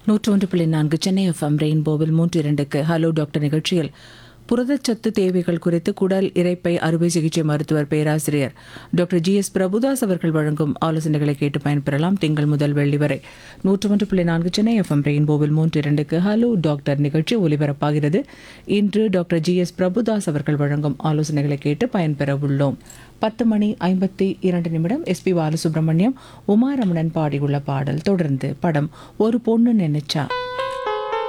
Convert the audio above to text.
நூற்று ஒன்று புள்ளி நான்கு சென்னை எஃப்எம் ரெயின்போவில் மூன்று இரண்டுக்கு ஹலோ டாக்டர் நிகழ்ச்சியில் புரதச்சத்து தேவைகள் குறித்து குடல் இரைப்பை அறுவை சிகிச்சை மருத்துவர் பேராசிரியர் டாக்டர் ஜி எஸ் பிரபுதாஸ் அவர்கள் வழங்கும் ஆலோசனைகளை கேட்டு பயன்பெறலாம் திங்கள் முதல் வெள்ளி வரை நூற்று ஒன்று புள்ளி நான்கு சென்னை எஃப்எம் ரெயின்போவில் மூன்று இரண்டுக்கு ஹலோ டாக்டர் நிகழ்ச்சி ஒலிபரப்பாகிறது இன்று டாக்டர் ஜி எஸ் பிரபுதாஸ் அவர்கள் வழங்கும் ஆலோசனைகளை கேட்டு பயன்பெற உள்ளோம் பத்து மணி ஐம்பத்தி இரண்டு நிமிடம் எஸ்பி பாலசுப்ரமணியம் உமாரமணன் பாடியுள்ள பாடல் தொடர்ந்து படம் ஒரு பொண்ணு நினைச்சா